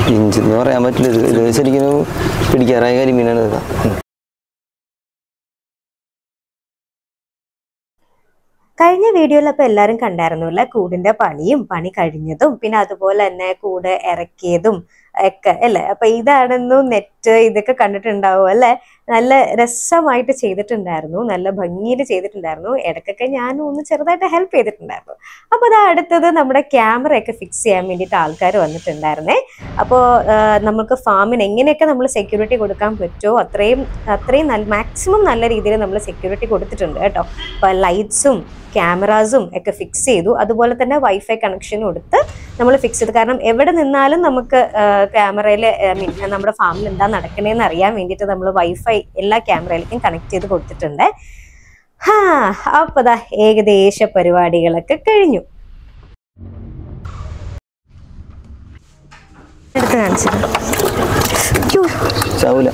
ഇഞ്ചി എന്ന് പറയാൻ പറ്റില്ല ഇത് ഇത് ശരിക്കും പിടിക്കാറായ കരിമീനാണ് ഇത് കഴിഞ്ഞ വീഡിയോയിൽ അപ്പോൾ എല്ലാവരും കണ്ടായിരുന്നു അല്ലേ കൂടിന്റെ പണിയും പണി കഴിഞ്ഞതും പിന്നെ അതുപോലെ തന്നെ കൂട് ഇറക്കിയതും ഒക്കെ അല്ലേ അപ്പൊ ഇതാണെന്നു നെറ്റ് ഇതൊക്കെ കണ്ടിട്ടുണ്ടാവും അല്ലെ നല്ല രസമായിട്ട് ചെയ്തിട്ടുണ്ടായിരുന്നു നല്ല ഭംഗിയിൽ ചെയ്തിട്ടുണ്ടായിരുന്നു ഇടയ്ക്കൊക്കെ ഞാനും ഒന്ന് ചെറുതായിട്ട് ഹെൽപ്പ് ചെയ്തിട്ടുണ്ടായിരുന്നു അപ്പോൾ അത് അടുത്തത് നമ്മുടെ ക്യാമറ ഒക്കെ ഫിക്സ് ചെയ്യാൻ വേണ്ടിയിട്ട് ആൾക്കാർ വന്നിട്ടുണ്ടായിരുന്നേ അപ്പോൾ നമുക്ക് ഫാമിന് എങ്ങനെയൊക്കെ നമ്മൾ സെക്യൂരിറ്റി കൊടുക്കാൻ പറ്റുമോ അത്രയും അത്രയും നല്ല മാക്സിമം നല്ല രീതിയിൽ നമ്മൾ സെക്യൂരിറ്റി കൊടുത്തിട്ടുണ്ട് കേട്ടോ അപ്പോൾ ലൈറ്റ്സും ക്യാമറാസും ഒക്കെ ഫിക്സ് ചെയ്തു അതുപോലെ തന്നെ വൈഫൈ കണക്ഷനും കൊടുത്ത് നമ്മൾ ഫിക്സ് ചെയ്തു കാരണം എവിടെ നിന്നാലും നമുക്ക് ക്യാമറയിൽ ഐ മീൻ നമ്മുടെ ഫാമിൽ എന്താ നടക്കണേന്ന് അറിയാൻ വേണ്ടിയിട്ട് നമ്മൾ വൈഫൈ എല്ലാ ക്യാമറയിലേക്കും കണക്ട് ചെയ്ത് കൊടുത്തിട്ടുണ്ട് ഹാ അപ്പൊ ദാ ഏകദേശ പരിപാടികളൊക്കെ കഴിഞ്ഞു എടുത്ത് കാണിച്ചത് ചാവൂല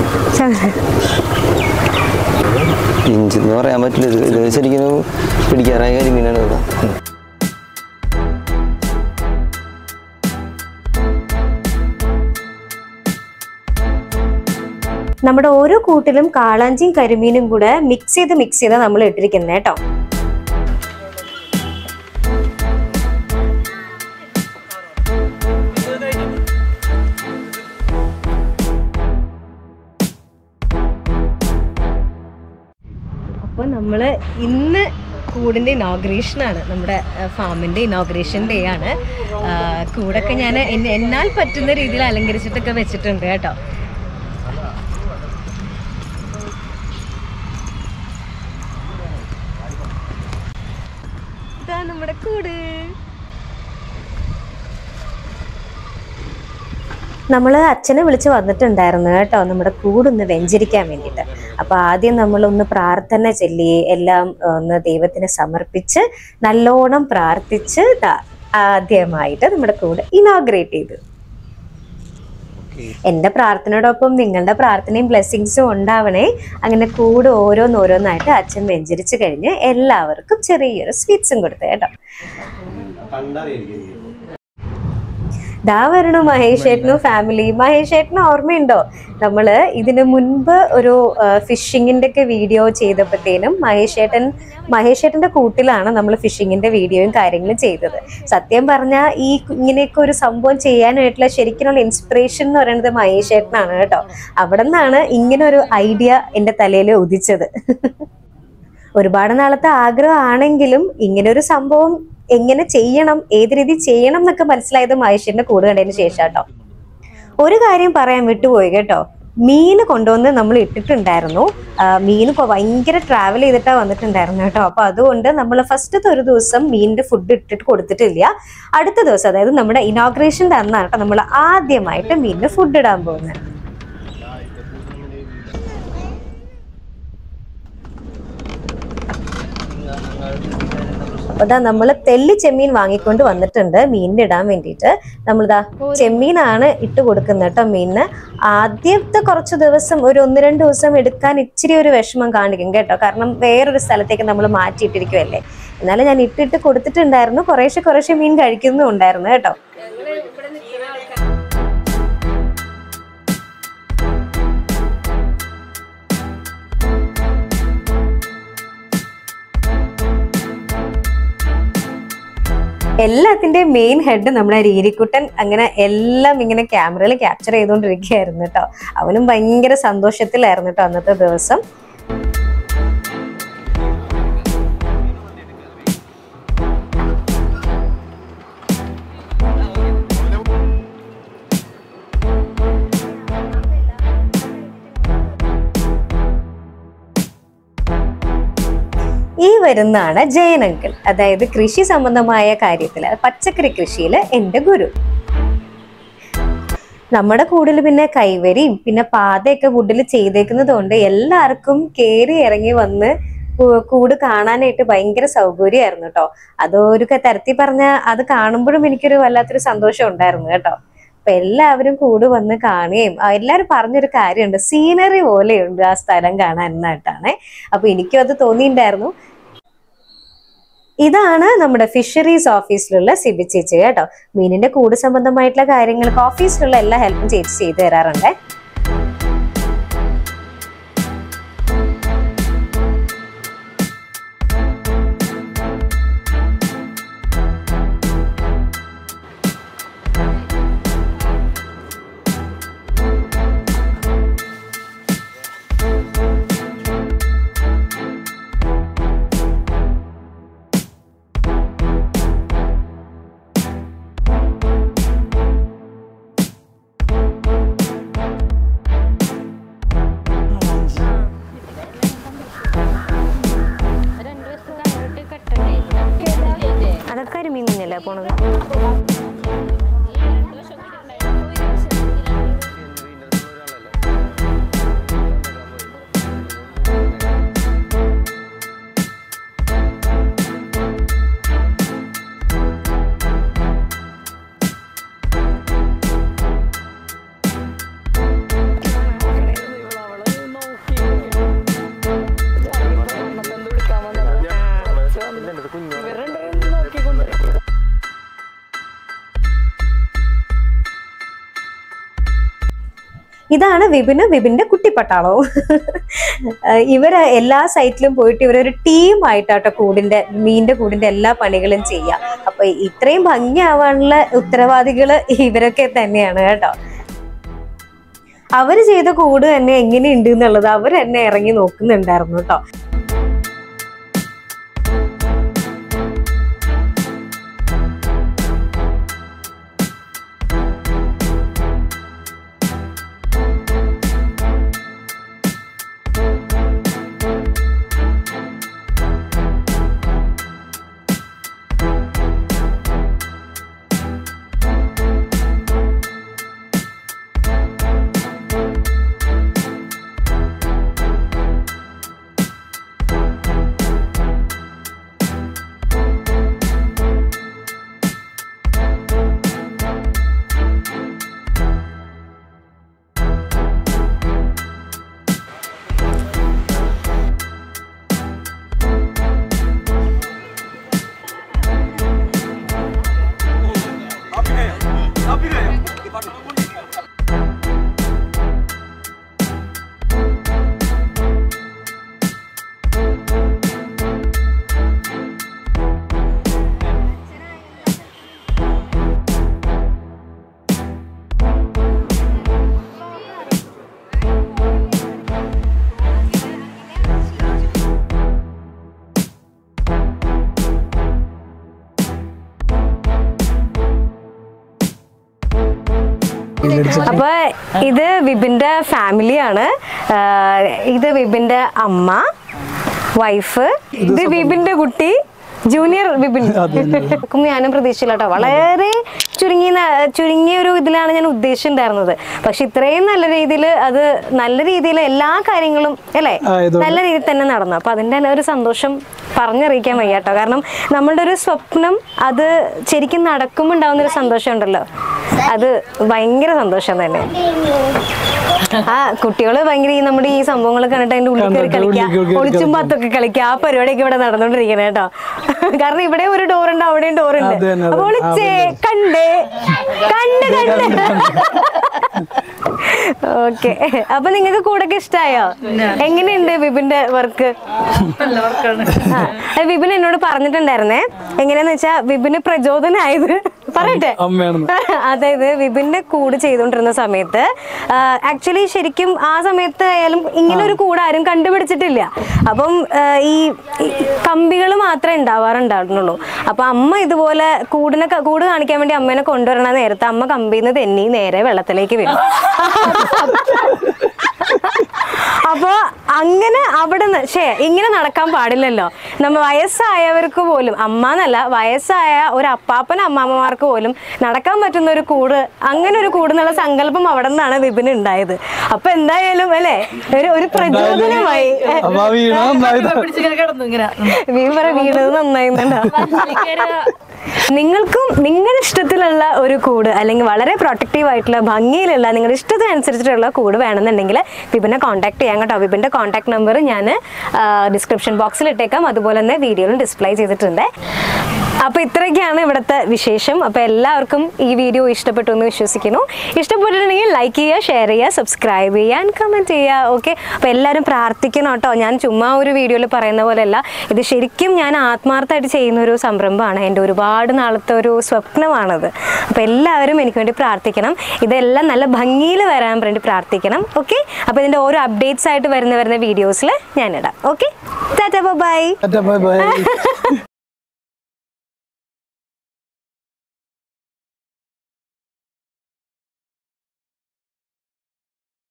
ഇഞ്ചി എന്ന് പറയാൻ പറ്റില്ല ഇത് ഇത് ശരിക്കും പിടിക്കാറായ കരിമീനാണ് ഇത് നമ്മുടെ ഓരോ കൂട്ടിലും കാളാഞ്ചിയും കരിമീനും കൂടെ മിക്സ് ചെയ്ത് മിക്സ് ചെയ്ത് നമ്മൾ ഇട്ടിരിക്കുന്നത് കേട്ടോ അപ്പൊ നമ്മള് ഇന്ന് കൂടിന്റെ ഇനോഗ്രേഷൻ ആണ് നമ്മുടെ ഫാമിന്റെ ഇനോഗ്രേഷൻ ഡേ ആണ് ആ, കൂടൊക്കെ ഞാൻ എന്നാൽ പറ്റുന്ന രീതിയിൽ അലങ്കരിച്ചിട്ടൊക്കെ വെച്ചിട്ടുണ്ട് കേട്ടോ ഇതാ നമ്മുടെ കൂട് നമ്മൾ അച്ഛനെ വിളിച്ച് വന്നിട്ടുണ്ടായിരുന്നു കേട്ടോ നമ്മുടെ കൂടൊന്ന് വെഞ്ചരിക്കാൻ വേണ്ടിയിട്ട് അപ്പൊ ആദ്യം നമ്മൾ ഒന്ന് പ്രാർത്ഥന ചൊല്ലി എല്ലാം ഒന്ന് ദൈവത്തിന് സമർപ്പിച്ച് നല്ലോണം പ്രാർത്ഥിച്ച് ദാ ആദ്യമായിട്ട് നമ്മുടെ കൂട് ഇനോഗ്രേറ്റ് ചെയ്തു എന്റെ പ്രാർത്ഥനയോടൊപ്പം നിങ്ങളുടെ പ്രാർത്ഥനയും ബ്ലെസ്സിങ്സും ഉണ്ടാവണേ അങ്ങനെ കൂട് ഓരോന്നോരോന്നായിട്ട് അച്ഛൻ വെഞ്ചരിച്ച് കഴിഞ്ഞ് എല്ലാവർക്കും ചെറിയൊരു സ്വീറ്റ്സും കൊടുത്തു കേട്ടോ ദാ വരണു മഹേഷ് ഏട്ടനും ഫാമിലി മഹേഷ് ഏട്ടന് ഓർമ്മയുണ്ടോ നമ്മള് ഇതിനു മുൻപ് ഒരു ഫിഷിങ്ങിന്റെ ഒക്കെ വീഡിയോ ചെയ്തപ്പോഴത്തേനും മഹേഷ് ഏട്ടൻ മഹേഷ് ഏട്ടന്റെ കൂട്ടിലാണ് നമ്മൾ ഫിഷിങ്ങിന്റെ വീഡിയോയും കാര്യങ്ങളും ചെയ്തത് സത്യം പറഞ്ഞാൽ ഈ ഇങ്ങനെയൊക്കെ ഒരു സംഭവം ചെയ്യാനായിട്ടുള്ള ശരിക്കുള്ള ഇൻസ്പിറേഷൻ എന്ന് പറയുന്നത് മഹേഷ് ഏട്ടനാണ് കേട്ടോ അവിടെ നിന്നാണ് ഇങ്ങനെ ഒരു ഐഡിയ എൻ്റെ തലയിൽ ഉദിച്ചത് ഒരുപാട് നാളത്തെ ആഗ്രഹമാണെങ്കിലും ഇങ്ങനെ ഒരു സംഭവം എങ്ങനെ ചെയ്യണം ഏത് രീതി ചെയ്യണം എന്നൊക്കെ മനസ്സിലായത് മഹേഷിന്റെ കൂടെ കണ്ടതിന് ശേഷം കേട്ടോ ഒരു കാര്യം പറയാൻ വിട്ടുപോയി കേട്ടോ മീൻ കൊണ്ടുവന്ന് നമ്മൾ ഇട്ടിട്ടുണ്ടായിരുന്നു ആ, മീൻ ഇപ്പൊ ഭയങ്കര ട്രാവൽ ചെയ്തിട്ടാ വന്നിട്ടുണ്ടായിരുന്നു കേട്ടോ അപ്പൊ അതുകൊണ്ട് നമ്മൾ ഫസ്റ്റത്തെ ഒരു ദിവസം മീനിന്റെ ഫുഡ് ഇട്ടിട്ട് കൊടുത്തിട്ടില്ല അടുത്ത ദിവസം അതായത് നമ്മുടെ ഇനോഗ്രേഷൻ്റെ അന്നാണ് കേട്ടോ നമ്മൾ ആദ്യമായിട്ട് മീനിന് ഫുഡ് ഇടാൻ പോകുന്നത് അതാ നമ്മൾ തെല്ലി ചെമ്മീൻ വാങ്ങിക്കൊണ്ട് വന്നിട്ടുണ്ട് മീനിന് ഇടാൻ വേണ്ടിയിട്ട് നമ്മളിതാ ചെമ്മീനാണ് ഇട്ട് കൊടുക്കുന്നത് കേട്ടോ മീനിന് ആദ്യത്തെ കുറച്ച് ദിവസം ഒരു ഒന്ന് രണ്ട് ദിവസം എടുക്കാൻ ഇച്ചിരി ഒരു വിഷമം കാണിക്കും കേട്ടോ കാരണം വേറൊരു സ്ഥലത്തേക്ക് നമ്മൾ മാറ്റിയിട്ടിരിക്കുമല്ലേ എന്നാലും ഞാൻ ഇട്ടിട്ട് കൊടുത്തിട്ടുണ്ടായിരുന്നു കുറേശ്ശെ കുറേശ്ശെ മീൻ കഴിക്കുന്നുണ്ടായിരുന്നു കേട്ടോ എല്ലാത്തിന്റെയും മെയിൻ ഹെഡ് നമ്മുടെ രീരിക്കുട്ടൻ അങ്ങനെ എല്ലാം ഇങ്ങനെ ക്യാമറയിൽ ക്യാപ്ചർ ചെയ്തുകൊണ്ടിരിക്കുകയായിരുന്നു കേട്ടോ അവനും ഭയങ്കര സന്തോഷത്തിലായിരുന്നു കേട്ടോ അന്നത്തെ ദിവസം ഈ വരുന്നതാണ് ജയനങ്കിൾ അതായത് കൃഷി സംബന്ധമായ കാര്യത്തിൽ പച്ചക്കറി കൃഷിയിൽ എൻ്റെ ഗുരു നമ്മുടെ കൂടിൽ പിന്നെ കൈവരിയും പിന്നെ പാതയൊക്കെ വുഡിൽ ചെയ്തേക്കുന്നത് കൊണ്ട് എല്ലാവർക്കും കയറി ഇറങ്ങി വന്ന് കൂ- കൂട് കാണാനായിട്ട് ഭയങ്കര സൗകര്യമായിരുന്നു കേട്ടോ അതൊരു ക- തരത്തിൽ പറഞ്ഞ അത് കാണുമ്പോഴും എനിക്കൊരു വല്ലാത്തൊരു സന്തോഷം ഉണ്ടായിരുന്നു കേട്ടോ അപ്പൊ എല്ലാവരും കൂട് വന്ന് കാണുകയും ആ, എല്ലാവരും പറഞ്ഞൊരു കാര്യമുണ്ട് സീനറി പോലെയുണ്ട് ആ സ്ഥലം കാണാൻ എന്നായിട്ടാണ് അപ്പൊ എനിക്കും അത് തോന്നിയിട്ടുണ്ടായിരുന്നു ഇതാണ് നമ്മുടെ ഫിഷറീസ് ഓഫീസിലുള്ള സിബി ചേച്ചി കേട്ടോ മീനിന്റെ കൂട് സംബന്ധമായിട്ടുള്ള കാര്യങ്ങൾക്ക് ഓഫീസിലുള്ള എല്ലാ ഹെൽപ്പും ചേച്ചി ചെയ്തു തരാറുണ്ട് അതൊക്കെ കരിമീൻ കുഞ്ഞല്ലേ പോണത് ഇതാണ് വിപിന് വിപിന്റെ കുട്ടിപ്പട്ടാളവും ഇവര് എല്ലാ സൈറ്റിലും പോയിട്ട് ഇവരൊരു ടീമായിട്ടാട്ടോ കൂടിന്റെ മീനിന്റെ കൂടിന്റെ എല്ലാ പണികളും ചെയ്യുക അപ്പൊ ഇത്രയും ഭംഗിയാവാനുള്ള ഉത്തരവാദികള് ഇവരൊക്കെ തന്നെയാണ് കേട്ടോ അവര് ചെയ്ത കൂട് തന്നെ എങ്ങനെയുണ്ട് എന്നുള്ളത് അവർ തന്നെ ഇറങ്ങി നോക്കുന്നുണ്ടായിരുന്നു കേട്ടോ അപ്പൊ ഇത് വിപിന്റെ ഫാമിലിയാണ് ആഹ് ഇത് വിപിന്റെ അമ്മ വൈഫ് ഇത് വിപിന്റെ കുട്ടി ജൂനിയർ വിപിൻ ക്കും ഞാനും പ്രതീക്ഷിച്ചില്ല കേട്ടോ വളരെ ചുരുങ്ങിയ ന- ചുരുങ്ങിയ ഒരു ഇതിലാണ് ഞാൻ ഉദ്ദേശിച്ചിട്ടുണ്ടായിരുന്നത് പക്ഷെ ഇത്രയും നല്ല രീതിയിൽ അത് നല്ല രീതിയിൽ എല്ലാ കാര്യങ്ങളും അല്ലേ ആ, ഇതുകൊണ്ട് നല്ല രീതിയിൽ തന്നെ നടന്നു അപ്പൊ അതിന്റെ ഒരു സന്തോഷം പറഞ്ഞറിയിക്കാൻ വയ്യ കേട്ടോ കാരണം നമ്മളുടെ ഒരു സ്വപ്നം അത് ശരിക്കും നടക്കുമ്പോൾ ഉണ്ടാവുന്ന ഒരു സന്തോഷം ഉണ്ടല്ലോ അത് ഭയങ്കര സന്തോഷം തന്നെ ആ കുട്ടികള് ഭയങ്കര ഈ നമ്മുടെ ഈ സംഭവങ്ങൾ കണ്ടിട്ട് അതിന്റെ ഉള്ളിൽ കയറി കണ്ടിട്ട് ഉള്ളിൽ കളിക്കുക കയറി ഒളിച്ചും പാത്തൊക്കെ കളിക്കുക ആ പരിപാടിയൊക്കെ ഇവിടെ നടന്നുകൊണ്ടിരിക്കണേ കേട്ടോ കാരണം ഇവിടെ ഒരു ഡോർ ഉണ്ട് അവിടെയും ഡോർ ഉണ്ട് അത് തന്നെ, അത് അപ്പൊ തന്നെ. ഒളിച്ചേ കണ്ടേ കണ്ട് കണ്ട് ഓക്കെ അപ്പൊ നിങ്ങൾക്ക് കൂടൊക്കെ ഇഷ്ടായോ എങ്ങനെയുണ്ട് വിപിന്റെ വർക്ക് വിപിൻ എന്നോട് പറഞ്ഞിട്ടുണ്ടായിരുന്നേ എങ്ങനെയാന്ന് വെച്ചാ വിപിന് പ്രചോദനമായത് പറയട്ടെ അമ്മയാണെന്ന് അതായത് വിപിന്റെ കൂട് ചെയ്തുകൊണ്ടിരുന്ന സമയത്ത് ആക്ച്വലി ശരിക്കും ആ സമയത്ത് ആയാലും ഇങ്ങനെ ഒരു കൂട് ആരും കണ്ടുപിടിച്ചിട്ടില്ല അപ്പം ആ, ഈ കമ്പികൾ മാത്രമേ ഉണ്ടാവാറുണ്ടായിരുന്നുള്ളൂ അപ്പൊ അമ്മ ഇതുപോലെ കൂടിനെ ക- കൂട് കാണിക്കാൻ വേണ്ടി അമ്മേനെ കൊണ്ടുവരണ നേരത്തെ അമ്മ കമ്പിയിൽ നിന്ന് തെന്നി നേരെ വെള്ളത്തിലേക്ക് വീണു അപ്പൊ അങ്ങനെ അവിടെ ശേ ഇങ്ങനെ നടക്കാൻ പാടില്ലല്ലോ നമ്മ വയസ്സായവർക്ക് പോലും അമ്മ എന്നല്ല വയസ്സായ ഒരു അപ്പാപ്പൻ അമ്മാമ്മമാർക്ക് പോലും നടക്കാൻ പറ്റുന്ന ഒരു കൂട് അങ്ങനെ ഒരു കൂട് എന്നുള്ള സങ്കല്പം അവിടെ നിന്നാണ് വിപിന് ഉണ്ടായത് അപ്പൊ എന്തായാലും അല്ലെ ഒരു ഒരു പ്രചോദനമായി അപ്പൊ ആ വീണ നന്നായിട്ട് വീ പറ വീണത് നന്നായിരുന്നുണ്ടോ നിങ്ങൾക്കും നിങ്ങളുടെ ഇഷ്ടത്തിലുള്ള ഒരു കൂട് അല്ലെങ്കിൽ വളരെ പ്രൊട്ടക്റ്റീവ് ആയിട്ടുള്ള ഭംഗിയിലുള്ള നിങ്ങളുടെ ഇഷ്ടത്തിനനുസരിച്ചിട്ടുള്ള കൂട് വേണമെന്നുണ്ടെങ്കിൽ വിപിനെ കോൺടാക്ട് ചെയ്യാം കേട്ടോ വിപിൻ്റെ കോൺടാക്ട് നമ്പർ ഞാൻ ഡിസ്ക്രിപ്ഷൻ ബോക്സിൽ ഇട്ടേക്കാം അതുപോലെ തന്നെ വീഡിയോയിൽ ഡിസ്പ്ലേ ചെയ്തിട്ടുണ്ട് അപ്പോൾ ഇത്രയൊക്കെയാണ് ഇവിടുത്തെ വിശേഷം അപ്പോൾ എല്ലാവർക്കും ഈ വീഡിയോ ഇഷ്ടപ്പെട്ടു എന്ന് വിശ്വസിക്കുന്നു ഇഷ്ടപ്പെട്ടിട്ടുണ്ടെങ്കിൽ ലൈക്ക് ചെയ്യുക ഷെയർ ചെയ്യുക സബ്സ്ക്രൈബ് ചെയ്യുക ആൻഡ് കമൻറ്റ് ചെയ്യുക ഓക്കെ അപ്പോൾ എല്ലാവരും പ്രാർത്ഥിക്കണം കേട്ടോ ഞാൻ ചുമ്മാ ഒരു വീഡിയോയിൽ പറയുന്ന പോലെയല്ല ഇത് ശരിക്കും ഞാൻ ആത്മാർത്ഥമായിട്ട് ചെയ്യുന്ന ഒരു സംരംഭമാണ് എൻ്റെ ഒരുപാട് നാളത്തെ ഒരു സ്വപ്നമാണത് അപ്പോൾ എല്ലാവരും എനിക്ക് വേണ്ടി പ്രാർത്ഥിക്കണം ഇതെല്ലാം നല്ല ഭംഗിയിൽ വരാൻ വേണ്ടി പ്രാർത്ഥിക്കണം ഓക്കെ അപ്പോൾ ഇതിൻ്റെ ഓരോ അപ്ഡേറ്റ്സ് ആയിട്ട് വരുന്ന വരുന്ന വീഡിയോസിൽ ഞാനിടാം okay tata bye bye by